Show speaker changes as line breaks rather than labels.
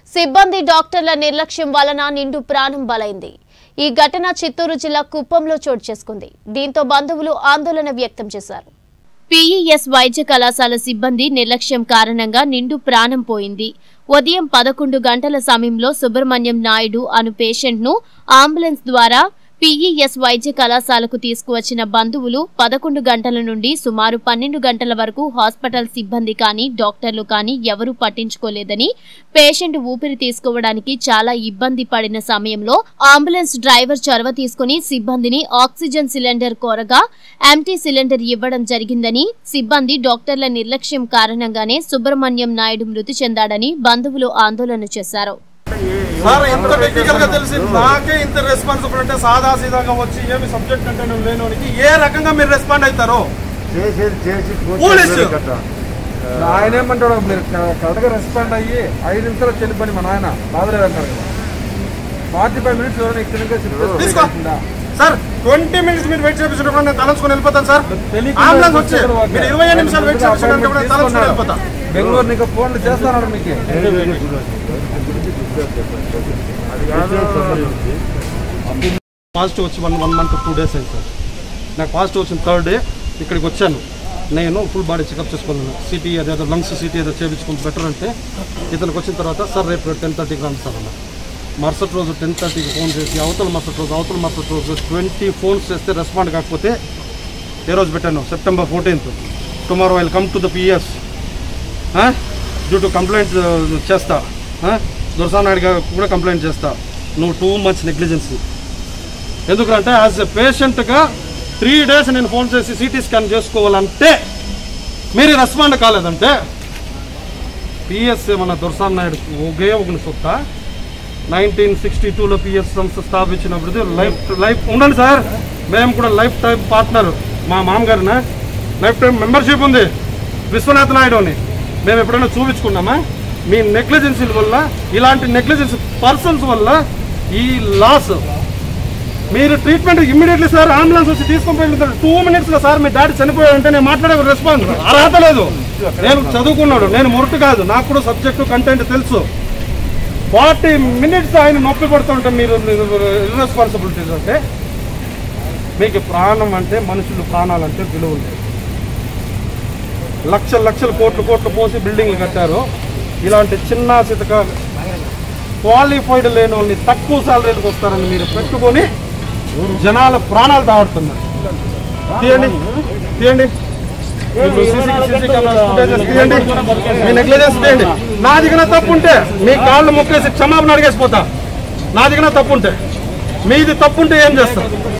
సిబ్బంది డాక్టర్ల నిర్లక్ష్యం వలన నిండు ప్రాణం బలైంది ఈ ఘటన చిత్తూరు జిల్లా కుప్పంలో చోటు చేసుకుంది దీంతో బంధువులు ఆందోళన వ్యక్తం చేశారు పీఈఎస్ వైద్య కళాశాల సిబ్బంది నిర్లక్ష్యం కారణంగా నిండు ప్రాణం పోయింది ఉదయం పదకొండు గంటల సమయంలో సుబ్రహ్మణ్యం నాయుడు అను పేషెంట్ను అంబులెన్స్ ద్వారా పీఈఎస్ వైద్య కళాశాలకు తీసుకువచ్చిన బంధువులు పదకొండు గంటల నుండి సుమారు పన్నెండు గంటల వరకు హాస్పిటల్ సిబ్బంది కానీ డాక్టర్లు కానీ ఎవరూ పట్టించుకోలేదని పేషెంట్ ఊపిరి తీసుకోవడానికి చాలా ఇబ్బంది పడిన సమయంలో అంబులెన్స్ డ్రైవర్ చొరవ తీసుకుని సిబ్బందిని ఆక్సిజన్ సిలిండర్ కోరగా ఎంటీ సిలిండర్ ఇవ్వడం జరిగిందని సిబ్బంది డాక్టర్ల నిర్లక్ష్యం కారణంగానే సుబ్రహ్మణ్యం నాయుడు మృతి చెందాడని బంధువులు ఆందోళన చేశారు
సార్ ఎంత టెక్నికల్ గా తెలిసి నాకే ఇంత రెస్పాన్సిబుల్ అంటే సాదా సీదాగా వచ్చి ఏమి సబ్జెక్ట్ అంటే నువ్వు లేనోనికి ఏ రకంగా మీరు రెస్పాండ్ అవుతారు
చేసేది చేసి
పోలీసు.
ఆయన ఏమంటాడు మీరు కరెక్ట్ గా రెస్పాండ్ అయ్యి ఐదు నిమిషాలు చెల్లిపని మా నాయన బాధలేదు అంటారు కదా ఫార్టీ ఫైవ్ మినిట్స్ ఎవరైనా ఇక్కడ నుంచి చెప్పేసి
తీసుకో.
పోయిందా?
సార్ ట్వంటీ మినిట్స్ మీరు వెయిట్ చేపించినప్పుడు నేను తలంచుకొని వెళ్ళిపోతాను సార్
తెలియకుండా
అంబులెన్స్ వచ్చి
వచ్చారు వాళ్ళు.
మీరు ఇరవై ఐదు నిమిషాలు వెయిట్ చేపించినప్పుడు నేను తలంచుకొని వెళ్ళిపోతా
బెంగళూరు నీకు ఫోన్లు చేస్తాను మీకు
పాజిటివ్ వచ్చి one one month two days అయింది సార్ నాకు పాజిటివ్ వచ్చిన థర్డ్ డే ఇక్కడికి వచ్చాను నేను ఫుల్ బాడీ చెకప్ చేసుకున్నాను సిటీ అదేదో లంగ్స్ సిటీ ఏదో చేయించుకుని బెటర్ అంటే ఇతనికి వచ్చిన తర్వాత సార్ రేపు టెన్ థర్టీకి రండి సార్ అన్న మరుసటి రోజు టెన్ థర్టీకి ఫోన్ చేసి అవతల మరుసటి రోజు అవతల మరుసటి రోజు ట్వంటీ ఫోన్స్ చేస్తే రెస్పాండ్ కాకపోతే ఏ రోజు పెట్టాను September fourteenth tomorrow I'll come to the PS due to complaint చేస్తా దుర్సా నాయుడు గారు కూడా కంప్లైంట్ చేస్తా నువ్వు టూ మంత్స్ నెగ్లిజెన్సీ ఎందుకంటే యాజ్ ఎ పేషెంట్గా త్రీ డేస్ నేను ఫోన్ చేసి సిటీ స్కాన్ చేసుకోవాలంటే మీరు రెస్పాండ్ కాలేదంటే పిఎస్ మన దుర్సాన్ నాయుడు ఒకే ఒక సొత్త నైన్టీన్ సిక్స్టీ టూలో పిఎస్ సంస్థ స్థాపించినప్పుడు లైఫ్ లైఫ్ ఉండండి సార్ మేము కూడా లైఫ్ టైం పార్ట్నర్ మా మామగారిన లైఫ్ టైం మెంబర్షిప్ ఉంది విశ్వనాథ నాయుడు అని మేము ఎప్పుడైనా చూపించుకున్నామా మీ నెగ్లిజెన్సీల వల్ల ఇలాంటి నెగ్లిజెన్స్ పర్సన్స్ వల్ల ఈ లాస్ మీరు ట్రీట్మెంట్ ఇమ్మీడియట్లీ సార్ అంబులెన్స్ వచ్చి తీసుకొని పోయిన టూ మినిట్స్ లో సార్ మీ డాడీ చనిపోయాడంటే నేను మాట్లాడే రెస్పాన్స్ అర్హత లేదు నేను చదువుకున్నాడు నేను మురటు కాదు నాకు కూడా సబ్జెక్టు కంటెంట్ తెలుసు ఫార్టీ మినిట్స్ ఆయన నొప్పి పడుతుంటే మీరు ఇర్రెస్పాన్సిబిలిటీస్ అంటే మీకు ప్రాణం అంటే మనుషులు ప్రాణాలంటే విలువ లేదు లక్షల లక్షల కోట్లు కోట్లు పోసి బిల్డింగ్లు కట్టారు ఇలాంటి చిన్న చితక క్వాలిఫైడ్ లేని వాళ్ళని తక్కువ సాలరీలకు వస్తారని మీరు పెట్టుకొని జనాల ప్రాణాలు తాడుతున్నారు తీయండి తీయండి ఇప్పుడు CC CC కెమెరా footages తీయండి మీ నెగ్లిజెన్స్ తీయండి నా దిగిన తప్పు ఉంటే మీ కాళ్ళు మొక్కేసి క్షమాపణ అడిగేసిపోతా నా దిగిన తప్పు ఉంటే మీది తప్పు ఉంటే ఏం చేస్తారు